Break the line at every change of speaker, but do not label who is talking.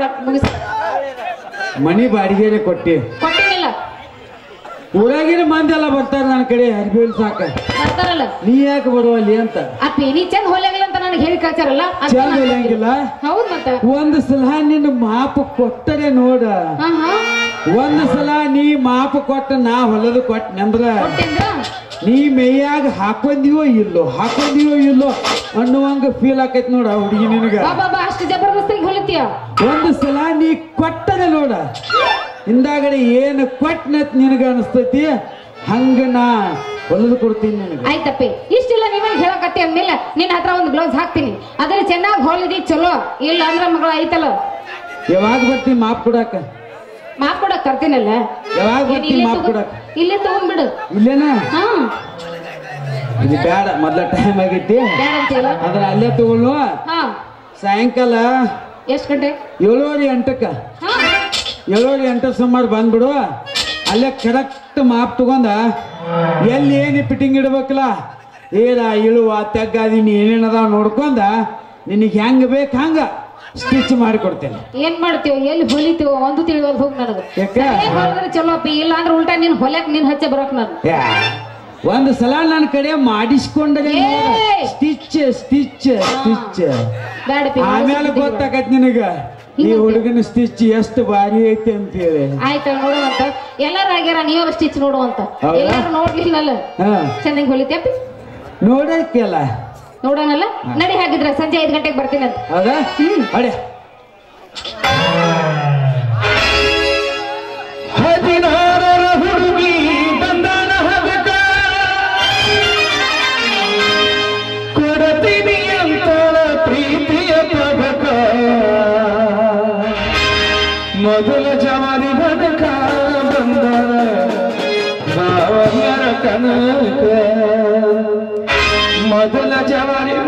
ಮುಗಿಸ್
ಮನಿ ಬಾಡಿಗೆನೆ ಕೊಟ್ಟಿ
ಕೊಟ್ಟಿನಿಲ್ಲ
ಊರಾಗಿನ ಮಂದಿ ಎಲ್ಲ ಬರ್ತಾರ ನನ್ನ ಕಡೆ ಅರ್ಬಿ ಸಾಕ
ಬರ್ತಾರಲ್ಲ
ನೀ ಯಾಕೆ ಬರುವಲ್ಲಿ ಅಂತ
ಆ ಪೇನಿ ಚಂದ ಹೊಲಿಯಾಗಿಲ್ಲ ಅಂತ ನನಗೆ ಹೇಳಿ ಕಳ್ಸಾರಲ್ಲ ಅದ್ನ
ಚಂದ
ನಾನ್
ಹೊಲಿಯಂಗಿಲ್ಲ
ಹೌದ್ ಮತ್ತ
ಒಂದು ಸಲ ನಿನ್ನ ಮಾಪ ಕೊಟ್ಟರೆ ನೋಡ
ಹಾ ಹಾ
ಒಂದು ಸಲ ನೀ ಮಾಪ ಕೊಟ್ಟ ನಾ ಹೊಲದು ಕೊಟ್ಟನಂದ್ರ
ಕೊಟ್ಟಿಂದ್ರ
ನೀ ಮೇಯಾಗ ಹಾಕೊಂದಿವೋ ಇಲ್ಲೋ ಹಾಕೊಂದಿವೋ ಇಲ್ಲೋ ಅನ್ನುವಂಗ ಫೀಲ್ ಆಕೈತಿ ನೋಡ ಹುಡುಗಿ ನಿನಗ
ಬಾ ಬಾ ಬಾ ಅಷ್ಟು ಜಬರ್ದಸ್ತಾಗಿ ಹೊಲಿತೀಯ
ಒಂದು ಸಲ ನೀ ಕೊಟ್ಟರೆ ನೋಡ ಹಿಂದಾಗಡೆ ಏನು ಕೊಟ್ಟನತ್ ನಿನಗ ಅನಿಸ್ತೈತಿ ಹಂಗ ನಾ ಹೊಲದು ಕೊಡ್ತೀನಿ ನಿನಗ
ಆಯ್ತಪ್ಪಿ ಇಷ್ಟಿಲ್ಲ ನೀವೇನ್ ಹೇಳಕತ್ತಿ ಅಂದ್ಮೇಲೆ ನಿನ್ನ ಹತ್ರ ಒಂದು ಬ್ಲೌಸ್ ಹಾಕ್ತೀನಿ ಅದ್ರಲ್ಲಿ ಚೆನ್ನಾಗಿ ಹೊಲಿದಿ ಚಲೋ ಇಲ್ಲ ಅಂದ್ರ ಮಗಳ ಐತಲ್ಲ
ಯಾವಾಗ ಬರ್ತೀನಿ ಮಾಪ್ ಕೊಡಾಕ
ಮಾಪ್ ಕೊಡಕ್ ತರ್ತೀನಲ್ಲ
ಯಾವಾಗ
ಏನ್
ಬರ್ತೀನಿ
ಇಲ್ಲೇ
ಮಾಪ್
ತಗೋ-
ಕೊಡಾಕ
ಇಲ್ಲೇ ತಗೊಂಡ್ಬಿಡು
ಇಲ್ಲೇನ
ಹಾ
ಇದು ಬೇಡ ಮೊದ್ಲ ಟೈಮ್ ಆಗೈತಿ
ಬೇಡ ಅಂತೀಯಲ್ಲ
ಅದ್ರ ಅಲ್ಲೇ ತಗೊಳ್ಳು
ಹಾ
ಸಾಯಂಕಾಲ
ಎಷ್ಟ್ ಗಂಟೆ
ಏಳುವರೆ ಎಂಟಕ್ಕ
ಹಾ
ಏಳುವರೆ ಎಂಟರ ಸುಮಾರು ಬಂದ್ಬಿಡು ಅಲ್ಲೇ ಕರೆಕ್ಟ್ ಮಾಪ್ ತಗೊಂಡ ಎಲ್ಲಿ ಏನು ಫಿಟ್ಟಿಂಗ್ ಇಡ್ಬೇಕಲ್ಲ ಏನ ಇಳುವ ತೆಗ್ಗಾದೀನಿ ಏನೇನದಾವ ನೋಡ್ಕೊಂಡ ನಿನಗೆ ಹೆಂಗ್ ಬೇಕು ಹಂಗ ಸ್ಟಿಚ್ ಮಾಡಿ ಕೊಡ್ತೇನೆ
ಏನ್ ಮಾಡ್ತೀವೋ ಎಲ್ಲಿ ಹೊಲಿತೀವೋ ಒಂದು ತಿಳಿವಲ್ದು ಹೋಗ್ ನನಗ
ಯಾಕ?
ಸರಿಯಾಗಿ ಹೊಲಿದ್ರೆ ಚಲೋ ಅಪ್ಪಿ ಇಲ್ಲ ಅಂದ್ರೆ ಉಲ್ಟಾ ನೀನ್ ಹೊಲ್ಯಾಕ್ ನಿನ್ ಹಚ್ಚೆ ಬರಕ್ ನಾನು
ಯಾ, ಒಂದು ಸಲ ನನ್ನ ಕಡೆ ಮಾಡಿಸ್ಕೊಂಡ್ರೆ
ಏಯ್!
ಸ್ಟಿಚ್ ಸ್ಟಿಚ್ ಸ್ಟಿಚ್
ಬ್ಯಾಡ ಅಪ್ಪಿ,
ಆಮೇಲೆ ಗೊತ್ತಾಗತ್ ನಿನಗ ಈ ಹುಡುಗನ ಸ್ಟಿಚ್ ಎಷ್ಟು ಭಾರಿ ಐತಿ ಅಂತೇಳಿ
ಆಯ್ತ ನೋಡುವಂತ ಎಲ್ಲಾರು ಆಗ್ಯಾರ ನೀವ ಸ್ಟಿಚ್ ನೋಡುವಂತ
ಹೌದಾ?
ಎಲ್ಲಾರು ನೋಡ್ಲಿಲ್ಲಲ್ಲ
ಹಾ
ಚಂದಂಗ್ ಹೊಲಿತ್ಯಪ್ಪಿ
ನೋಡಕ್ಕೆಲ್ಲ
ನೋಡೋಣಲ್ಲ ನಡಿ ಹಾಗಿದ್ರ ಸಂಜೆ ಐದ್ ಗಂಟೆಗೆ ಬರ್ತೀನಿ ಅಂತ
ಹೌದಾ ಅಡೆ
ಹದಿನಾರರ ಹುಡುಗಿ ಬಂದನ ಹದಕ ಕೊಡತೀನಿ ಅಂತಳ ಪ್ರೀತಿಯ ಪದಕ ಮೊದಲ ಜವಾನಿ ಬದಕ ಬಂದನ ಭಾವನರ ಕನಕ ಮೊದಲ ಜವಾನಿ